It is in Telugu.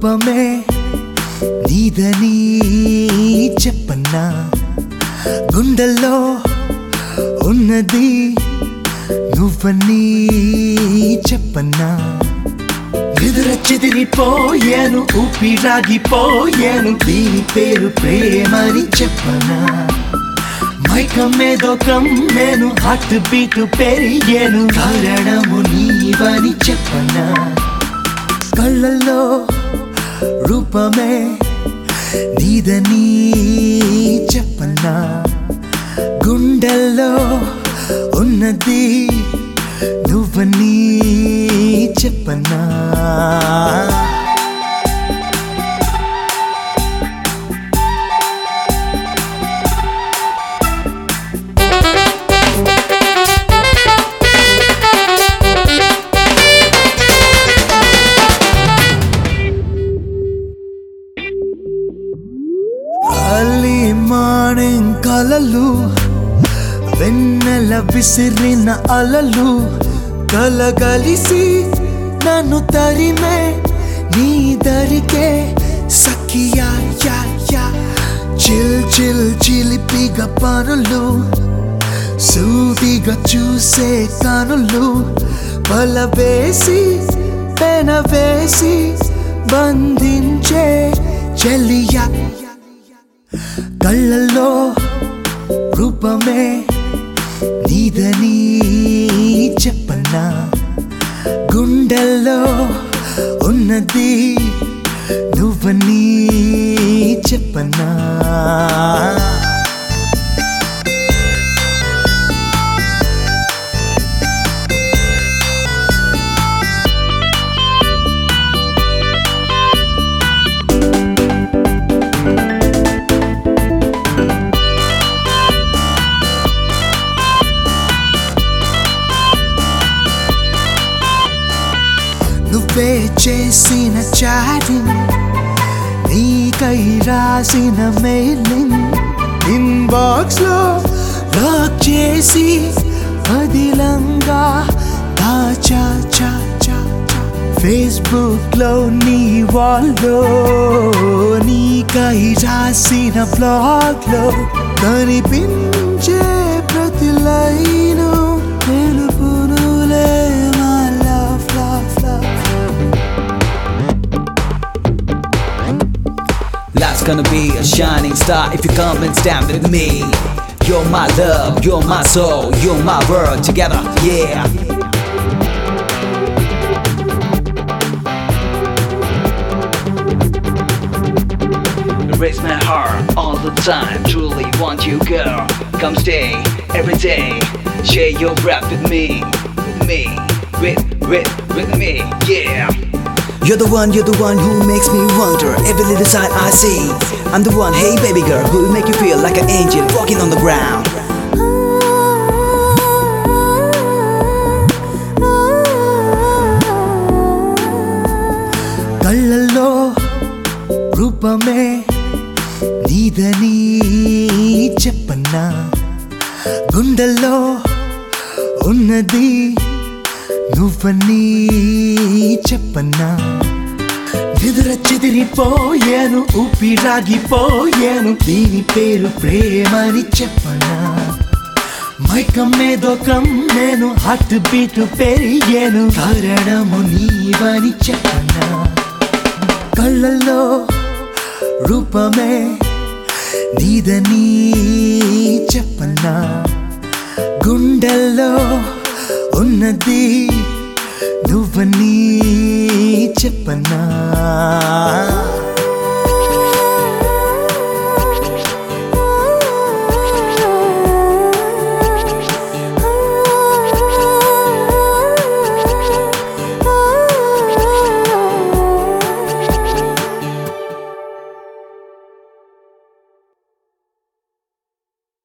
రూపమే నీదని చెప్పన్నా గుండెల్లో ఉన్నది నువ్వని చెప్పన్నా నిదుర చెదిరిపోయాను ఊపిరాగిపోయాను దీని పేరు ప్రేమని చెప్పనా మైకమేదో కమ్మేను హార్ట్ బీట్ పెరిగాను కారణము నీవని చెప్పనా కళ్ళల్లో రూపమే నీదని చెప్పనా గుండెల్లో ఉన్నది నువ్వని చెప్పనా అల్లి మార్నింగ్ కలలు వెన్నెల విసిరిన అలలు కలగలిసి నన్ను తరిమే నీ దరికే సఖియా యా యా చిల్ చిల్ చిలిపిగా పనులు సూటిగా చూసే కనులు బల వేసి పెన వేసి బంధించే చెలియా కళ్ళల్లో రూపమే నీదని చెప్పన్నా గుండెల్లో ఉన్నది నువ్వని చెప్పన్నా నువ్వే చేసిన చాటింగ్ నీకై రాసిన మెయిలింగ్ ఇన్బాక్స్ లో లాక్ చేసి పదిలంగా దాచా చా చా ఫేస్బుక్ లో నీ వాల్లో నీకై రాసిన బ్లాగ్ లో కనిపించే ప్రతి లైను తెలుపునులే మా love love love Life's gonna be a shining star if you come and stand with me. You're my love, you're my soul, you're my world together, yeah. Raise my heart all the time, truly want you, girl. Come stay every day, share your breath with me, with me, with, with, with me, yeah. You're the one, you're the one who makes me wonder every little sign I see. I'm the one, hey baby girl, who will make you feel like an angel walking on the ground. కళ్ళల్లో రూపమే నీదని చెప్పన్నా గుండెల్లో ఉన్నది నువ్వని చెప్పన్నా నిదుర చెదిరిపోయాను ఊపిరాగిపోయాను దీని పేరు ప్రేమని చెప్పనా మైకమ్మేదో కమ్మేను హార్ట్ బీట్ పెరిగాను కారణము నీవని చెప్పనా కళ్ళల్లో రూపమే నీదని చెప్పనా గుండెల్లో ఉన్నది నువ్వని చెప్పనా